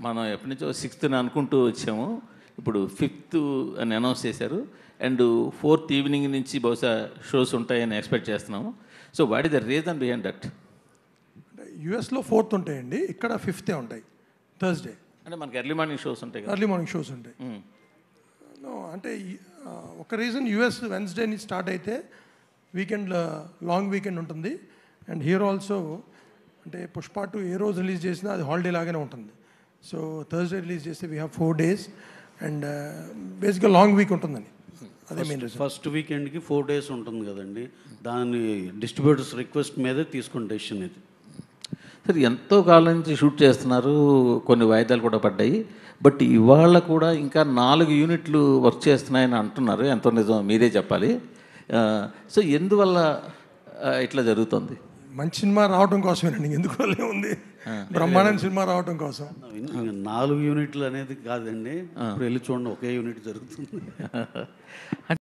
మనం ఎప్పటి నుంచో సిక్స్త్ అనుకుంటూ వచ్చాము ఇప్పుడు ఫిఫ్త్ అని అనౌన్స్ చేశారు అండ్ ఫోర్త్ ఈవినింగ్ నుంచి బహుశా షోస్ ఉంటాయని ఎక్స్పెక్ట్ చేస్తున్నాము so what is the reason behind that యుఎస్లో ఫోర్త్ ఉంటాయండి ఇక్కడ ఫిఫ్తే ఉంటాయి థర్స్డే అంటే మనకి ఎర్లీ మార్నింగ్ షోస్ ఉంటాయి కదా ఎర్లీ మార్నింగ్ షోస్ ఉంటాయి మ్మ్. No, అంటే ఈ- ఆ, ఒక రీజన్ యుఎస్ వెన్స్డే నుంచి స్టార్ట్ అయితే వీకెండ్ లాంగ్ వీకెండ్ ఉంటుంది అండ్ హీరో ఆల్సో అంటే పుష్ప టూ ఏ రోజు రిలీజ్ చేసినా అది హాలిడే లాగానే ఉంటుంది సో థర్స్డే రిలీజ్ చేస్తే we have four days and బేసిక్గా లాంగ్ వీక్ ఉంటుందని అదే మెయిన్ రీజన్ ఫస్ట్ వీకెండ్కి ఫోర్ డేస్ ఉంటుంది కదండి దాని డిస్ట్రిబ్యూటర్స్ రిక్వెస్ట్ మీదే తీసుకున్న డెసిషన్ ఇది సరే ఎంతో కాలం నుంచి షూట్ చేస్తున్నారు కొన్ని వాయిదాలు కూడా పడ్డాయి బట్ ఇవాళ కూడా ఇంకా నాలుగు యూనిట్లు వర్క్ చేస్తున్నాయని అంటున్నారు ఎంతో నిజం మీరే చెప్పాలి ఆ, సో ఎందువల్ల ఆ, ఇట్లా జరుగుతుంది మంచి సినిమా రావడం కోసమేనండి ఎందుకు వాళ్ళే ఉంది బ్రహ్మాండం సినిమా రావడం కోసం ఇంకా నాలుగు యూనిట్లు అనేది కాదండి ఇప్పుడు వెళ్ళి చూడండి ఒకే యూనిట్ జరుగుతుంది